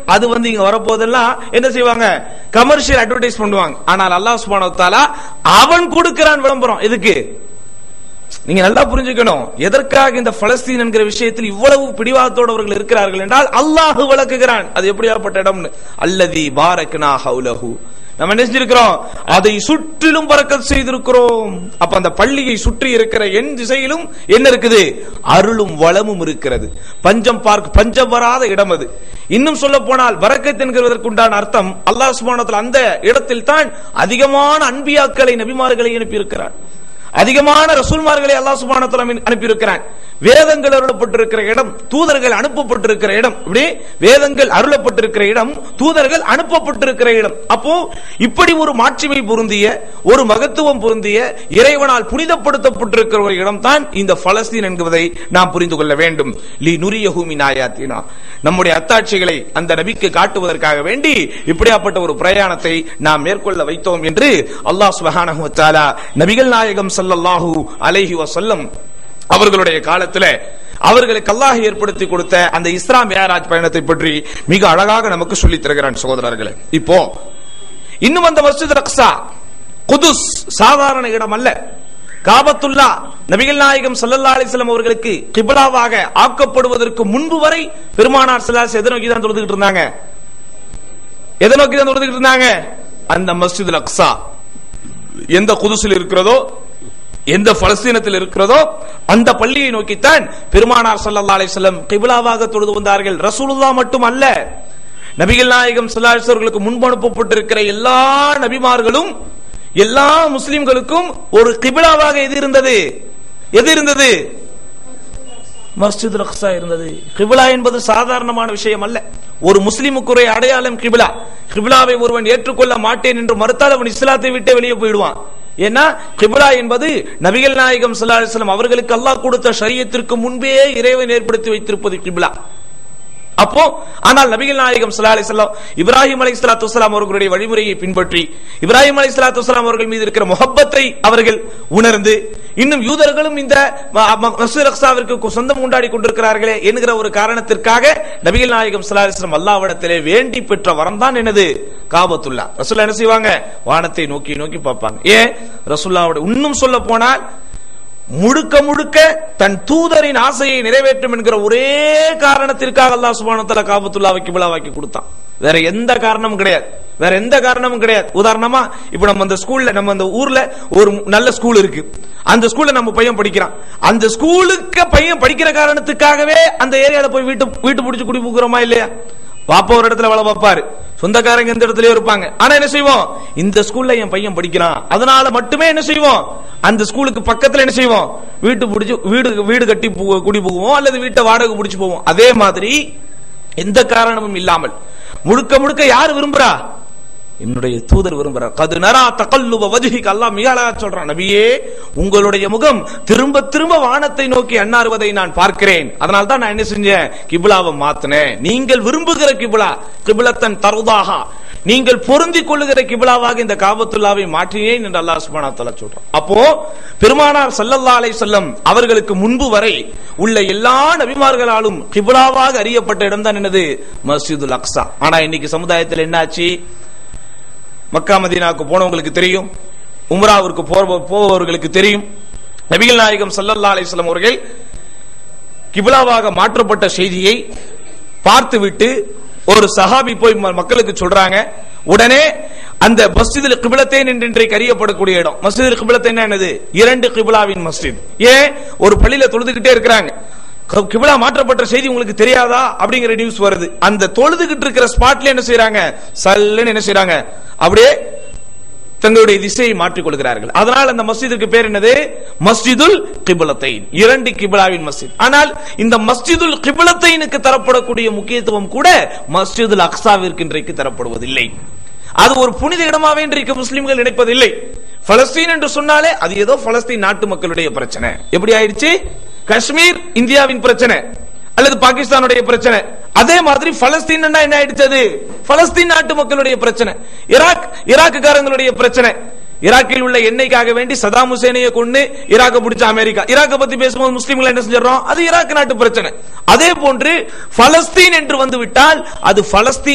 அது வந்து இங்க வரப்போதெல்லாம் என்ன செய்வாங்க கமர்ஷியல் அட்வர்டைஸ் பண்ணுவாங்க ஆனால் அல்லாஹ் சுப்ஹானஹு வ தஆலா அவன் கொடுக்கிறான் விளம்பரம் எதுக்கு நீங்க நல்லா புரிஞ்சுக்கணும் எதற்காக இந்த பலஸ்தீன் என்கிற விஷயத்தில் இவ்வளவு பிடிவாதத்தோடு அவர்கள் இருக்கிறார்கள் என்றால் அல்லாஹ் விளக்குகிறான் அது எப்படியாப்பட்ட இடம்னு அல்லதி பாரக்னா ஹவுலஹு நம்ம என்ன செஞ்சிருக்கிறோம் அதை சுற்றிலும் பறக்கத் செய்திருக்கிறோம் அப்ப அந்த பள்ளியை சுற்றி இருக்கிற என் திசையிலும் என்ன இருக்குது அருளும் வளமும் இருக்கிறது பஞ்சம் பார்க்க பஞ்சம் வராத இடம் அது இன்னும் சொல்ல போனால் பரக்கத் என்கிறதற்குண்டான அர்த்தம் அல்லாஹ் சுப்ஹானஹு அந்த இடத்தில் தான் அதிகமான அன்பியாக்களை நபிமார்களை அனுப்பியிருக்கிறார் அதிகமான ரசூல்மார்களை அல்லாஹ் சுப்ஹானஹு வ தஆலா அனுப்பியிருக்கிறான் வேதங்கள் அருளப்பட்டிருக்கிற இடம் தூதர்கள் அனுப்பப்பட்டிருக்கிற இடம் இப்படி வேதங்கள் அருளப்பட்டிருக்கிற இடம் தூதர்கள் அனுப்பப்பட்டிருக்கிற இடம் அப்போ இப்படி ஒரு மாட்சிமை பொருந்திய ஒரு மகத்துவம் பொருந்திய இறைவனால் புனிதப்படுத்தப்பட்டிருக்கிற ஒரு இடம் தான் இந்த பலஸ்தீன் என்பதை நாம் புரிந்து கொள்ள வேண்டும் லி நுரியஹூமி நாயாத்தினா நம்முடைய அத்தாட்சிகளை அந்த நபிக்கு காட்டுவதற்காக வேண்டி இப்படியாப்பட்ட ஒரு பிரயாணத்தை நாம் மேற்கொள்ள வைத்தோம் என்று அல்லாஹ் சுப்ஹானஹு வ தஆலா நபிகள் நாயகம் ஸல்லல்லாஹு அலைஹி வஸல்லம் அவர்களுடைய காலத்துல அவர்களுக்கு அல்லாஹ் ஏற்படுத்தி கொடுத்த அந்த இஸ்லாம் மேராஜ் பயணத்தை பற்றி மிக அழகாக நமக்கு சொல்லித் தருகிறான் சகோதரர்களே இப்போ இன்னும் அந்த மஸ்ஜித் அக்ஸா குதுஸ் சாதாரண இடம் அல்ல காபத்துல்லா நபிகள் நாயகம் ஸல்லல்லாஹு அலைஹி வஸல்லம் அவர்களுக்கு கிப்லாவாக ஆக்கப்படுவதற்கு முன்பு வரை பெருமானார் ஸல்லல்லாஹு எதை நோக்கி தான் தொழுதுகிட்டு இருந்தாங்க எதை நோக்கி தான் தொழுதுகிட்டு இருந்தாங்க அந்த மஸ்ஜித் அக்ஸா எந்த குதுசில் இருக்கிறதோ எந்த பலஸ்தீனத்தில் இருக்கிறதோ அந்த பள்ளியை நோக்கித்தான் பெருமானார் ஸல்லல்லாஹு அலைஹி வஸல்லம் கிப்லாவாக தொழுது வந்தார்கள் ரசூலுல்லாஹ் மட்டும் அல்ல நபிகள் நாயகம் ஸல்லல்லாஹு அலைஹி அவர்களுக்கு முன்பு அனுப்பப்பட்டிருக்கிற எல்லா நபிமார்களும் எல்லா முஸ்லிம்களுக்கும் ஒரு கிபிலாவாக எது இருந்தது எது இருந்தது மஸ்ஜித் அக்ஸா இருந்தது கிபிலா என்பது சாதாரணமான விஷயம் அல்ல ஒரு முஸ்லிமுக்குரிய அடையாளம் கிபிலா கிபிலாவை ஒருவன் ஏற்றுக்கொள்ள மாட்டேன் என்று மறுத்தால் அவன் இஸ்லாத்தை விட்டே வெளியே போயிடுவான் ஏன்னா கிபிலா என்பது நபிகள் நாயகம் ஸல்லல்லாஹு அலைஹி வஸல்லம் அவர்களுக்கு அல்லாஹ் கொடுத்த ஷரியத்திற்கு முன்பே இறைவன் ஏற்படுத்தி வைத்திருப்பது கிபிலா அப்போ ஆனால் நபிகள் நாயகம் ஸல்லல்லாஹு அலைஹி வஸல்லம் இப்ராஹிம் அலைஹிஸ்ஸலாத்து வஸலாம் அவர்களுடைய வழிமுறையை பின்பற்றி இப்ராஹிம் அலைஹிஸ்ஸலாத்து வஸலாம் அவர்கள் மீது இருக்கிற முஹப்பத்தை அவர்கள் உணர்ந்து இன்னும் யூதர்களும் இந்த ம- ம- மஸ்ஜித் அக்ஸாவிற்கு சொந்தம் கொண்டாடி கொண்டிருக்கிறார்களே என்கிற ஒரு காரணத்திற்காக நபிகள் நாயகம் ஸல்லல்லாஹு அலைஹி வஸல்லம் அல்லாஹ்விடத்திலே வேண்டி பெற்ற வரம் தான் என்னது காபத்துல்லா ரசூல்லா என்ன செய்வாங்க வானத்தை நோக்கி நோக்கி பார்ப்பாங்க ஏன் ரசூல்லாவோட இன்னும் சொல்ல போனால் முழுக்க முழுக்க தன் தூதரின் ஆசையை நிறைவேற்றும் என்கிற ஒரே காரணத்திற்காக அல்லாஹ் சுப்ஹானஹு வ தஆலா காபத்துல்லாவை கிபிலாவாக்கி கொடுத்தான் வேற எந்த காரணமும் கிடையாது வேற எந்த காரணமும் கிடையாது உதாரணமா இப்ப நம்ம அந்த ஸ்கூல்ல நம்ம அந்த ஊர்ல ஒரு நல்ல ஸ்கூல் இருக்கு அந்த ஸ்கூல்ல நம்ம பையன் படிக்கிறான் அந்த ஸ்கூலுக்கு பையன் படிக்கிற காரணத்துக்காகவே அந்த ஏரியால போய் வீட்டு வீட்டு பிடிச்சு குடி போகிறோமா இல்லையா பாப்பா ஒரு இடத்துல வேலை பார்ப்பாரு சொந்தக்காரங்க இந்த இடத்துலயே இருப்பாங்க ஆனா என்ன செய்வோம் இந்த ஸ்கூல்ல என் பையன் படிக்கிறான் அதனால மட்டுமே என்ன செய்வோம் அந்த ஸ்கூலுக்கு பக்கத்துல என்ன செய்வோம் வீட்டு பிடிச்சு வீடு வீடு கட்டி பு- குடி போவோம் அல்லது வீட்டை வாடகை பிடிச்சு போவோம் அதே மாதிரி எந்த காரணமும் இல்லாமல் முழுக்க முழுக்க யார் விரும்புறா என்னுடைய தூதர் விரும்புறார் கது நரா தகல்லுவ வஜுஹிக்கு அல்லாஹ் மிக அழகா சொல்றான் நபியே உங்களுடைய முகம் திரும்ப திரும்ப வானத்தை நோக்கி அண்ணாறுவதை நான் பார்க்கிறேன் அதனால தான் நான் என்ன செஞ்சேன் கிபிலாவை மாத்தினேன் நீங்கள் விரும்புகிற கிபிலா கிபிலத்தன் தருதாக நீங்கள் பொருந்தி கொள்ளுகிற கிபிலாவாக இந்த காபத்துல்லாவை மாற்றினேன் என்று அல்லாஹ் சுப்ஹானஹு வ தஆலா சொல்றான் அப்போ பெருமானார் ஸல்லல்லாஹு அலைஹி வஸல்லம் அவர்களுக்கு முன்பு வரை உள்ள எல்லா நபிமார்களாலும் கிபிலாவாக அறியப்பட்ட இடம் தான் என்னது மஸ்ஜிதுல் அக்ஸா ஆனா இன்னைக்கு சமுதாயத்தில் என்னாச்சு மக்கா மதீனாவுக்கு போனவங்களுக்கு தெரியும் உம்ராவிற்கு போற- போபவர்களுக்கு தெரியும் நபிகள் நாயகம் ஸல்லல்லாஹு அலைஹி வஸல்லம் அவர்கள் கிபிலாவாக மாற்றப்பட்ட செய்தியை பார்த்துவிட்டு ஒரு சஹாபி போய் ம- மக்களுக்கு சொல்றாங்க உடனே அந்த மஸ்ஜிதில் கிபிலத்தேன் என்று இன்றைக்கு அறியப்படக்கூடிய இடம் மஸ்ஜிதில் கிபிலத்தேன் என்னது இரண்டு கிபிலாவின் மஸ்ஜித் ஏன் ஒரு பள்ளியில தொழுதுகிட்டே இருக்கிறாங்க க- கிபிலா மாற்றப்பட்ட செய்தி உங்களுக்கு தெரியாதா அப்படிங்கிற நியூஸ் வருது அந்த தொழுதுகிட்டு இருக்கிற ஸ்பாட்ல என்ன செய்றாங்க சல்லுன்னு என்ன செய்றாங்க அப்படியே தங்களுடைய திசையை மாற்றிக் கொள்கிறார்கள் அதனால் அந்த மஸ்ஜிதுக்கு பேர் என்னது மஸ்ஜிதுல் கிபிலத்தைன் இரண்டு கிபிலாவின் மஸ்ஜித் ஆனால் இந்த மஸ்ஜிதுல் கிபிலத்தைனுக்கு தரப்படக்கூடிய முக்கியத்துவம் கூட மஸ்ஜிதுல் அக்ஸாவிற்கு இன்றைக்கு தரப்படுவதில்லை அது ஒரு புனித இடமாவே இன்றைக்கு முஸ்லிம்கள் நினைப்பதில்லை பலஸ்தீன் என்று சொன்னாலே அது ஏதோ பலஸ்தீன் நாட்டு மக்களுடைய பிரச்சனை எப்படி ஆயிடுச்சு காஷ்மீர் இந்தியாவின் பிரச்சனை அல்லது பாகிஸ்தானுடைய பிரச்சனை அதே மாதிரி பலஸ்தீன் என்ன ஆயிடுச்சு அது பலஸ்தீன் நாட்டு மக்களுடைய பிரச்சனை ஈராக் ஈராக்குக்காரங்களுடைய பிரச்சனை ஈராக்கில் உள்ள எண்ணெய்க்காக வேண்டி சதாம் ஹுசேனையை கொண்டு ஈராக்க பிடிச்ச அமெரிக்கா ஈராக்க பத்தி பேசும்போது முஸ்லிம்கள் என்ன செஞ்சிடறோம் அது ஈராக் நாட்டு பிரச்சனை அதே போன்று பலஸ்தீன் என்று வந்து விட்டால் அது பலஸ்தீன்